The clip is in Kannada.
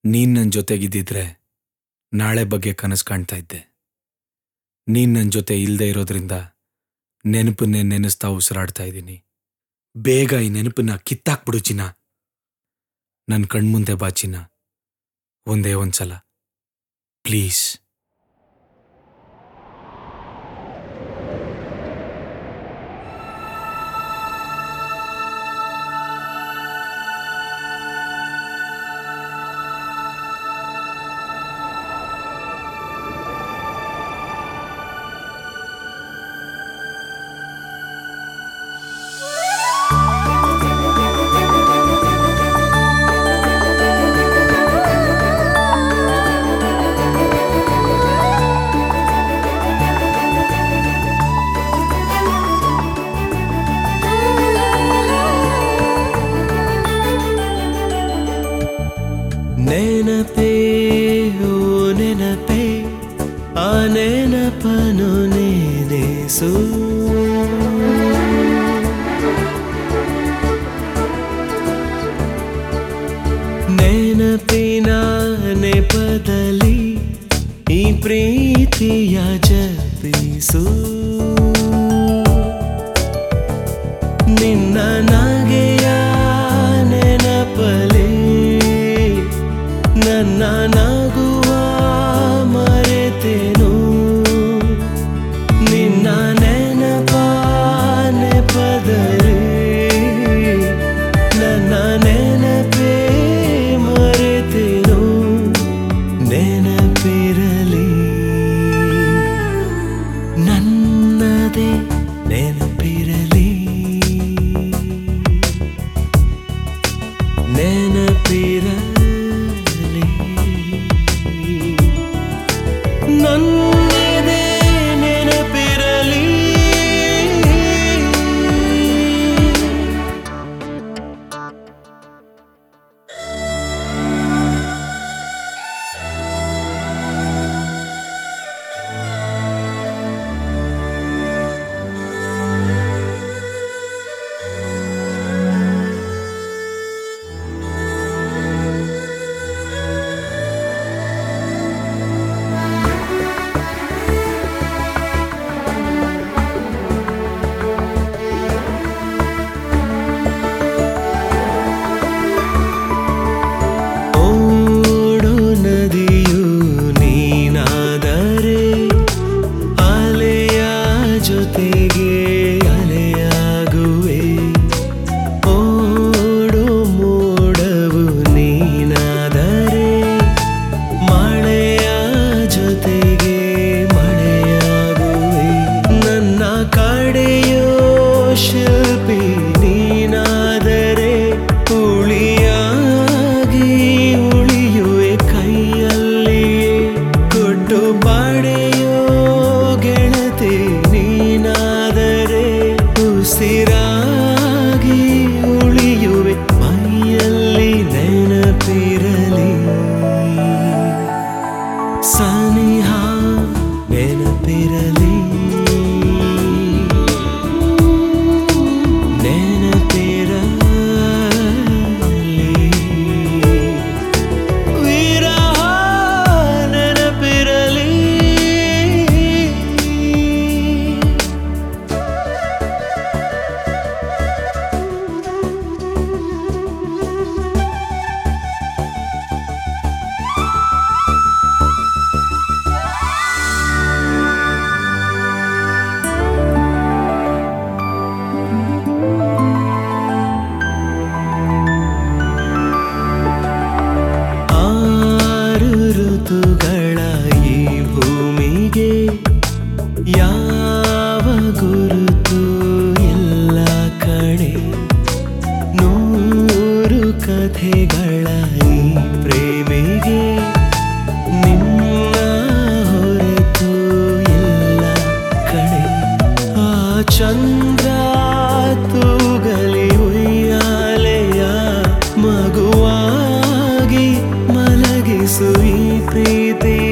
ನೀನ್ ನನ್ನ ಜೊತೆಗಿದ್ದಿದ್ರೆ ನಾಳೆ ಬಗ್ಗೆ ಕನಸು ಕಾಣ್ತಾ ಇದ್ದೆ ನೀನ್ ನನ್ನ ಜೊತೆ ಇಲ್ಲದೆ ಇರೋದ್ರಿಂದ ನೆನಪನ್ನೇ ನೆನೆಸ್ತಾ ಉಸಿರಾಡ್ತಾ ಇದ್ದೀನಿ ಬೇಗ ಈ ನೆನಪನ್ನ ಕಿತ್ತಾಕ್ಬಿಡು ಚಿನ್ನ ನನ್ನ ಕಣ್ಮುಂದೆ ಬಾ ಚಿನ್ನ ಒಂದೇ ಒಂದ್ಸಲ ಪ್ಲೀಸ್ ನೆನಪೇ ಓ ನೆನಪೇ ಆ ನೆನಪನು ನೆನೆಸು ನೆನಪಿನ ನೆಪದಲ್ಲಿ ಈ ಪ್ರೀತಿಯ ಜಪಿಸು ನಿನ್ನ ನಗೆಯ ನೆನಪಲಿ ನನ್ನ ನಗುವ ಮರೆತೆನು ನಿನ್ನ ನೆನಪ ನೆಪದಲ್ಲಿ ನನ್ನ ನೆನಪೇ ಮರೆತೆನು ನೆನಪಿರಲಿ ನನ್ನದೇ ನೆನಪಿರಲಿ ನೆನಪಿರಲಿ ನನ್ನದೇ ನೆನಪಿರಲಿ ಓಡು ನದಿಯು ನೀನಾದರೆ ಅಲೆಯ ಜೊತೆಗೆ ಅಲೆಯಾಗುವೆ ಓಡು ಮೋಡವು ನೀನಾದರೆ ಮಳೆಯ ಜೊತೆಗೆ ಮಳೆಯಾಗುವೆ ನನ್ನ ಕಡೆಯೋ ಶಿಲ್ಪಿ ನೀನಾದರೆ ಉಳಿಯಾಗಿ ಉಳಿಯುವೆ ಕೈಯಲ್ಲಿಯೇ ಕೊಟ್ಟು ಪಡೆಯೋ ಗೆಳತಿ ನೀನಾದರೆ ಉಸಿರಾಗಿ ಉಳಿಯುವೆ ಮೈಯಲ್ಲಿ ನೆನಪಿರಲಿ ಸನಿಹ ನೆನಪಿರಲಿ ನೆನಪಿರಲಿ ವಿರಹ ನೆನಪಿರಲಿ ಆರು ಋತುಗಳ ಈ ಭೂಮಿಗೆ ಯಾವ ಗುರುತು ಇಲ್ಲ ಕಣೆ ನೂರು ಕಥೆಗಳ ಈ ಪ್ರೇಮಿಗೆ ನಿನ್ನ ಹೊರತು ಇಲ್ಲ ಕಣೆ ಆ ಚಂದ್ರ ತೂಗಲಿ ಉಯ್ಯಾಲೆಯ ಮಗುವಾಗಿ ಮಲಗಿಸು ಈ ಪ್ರೀತಿಯ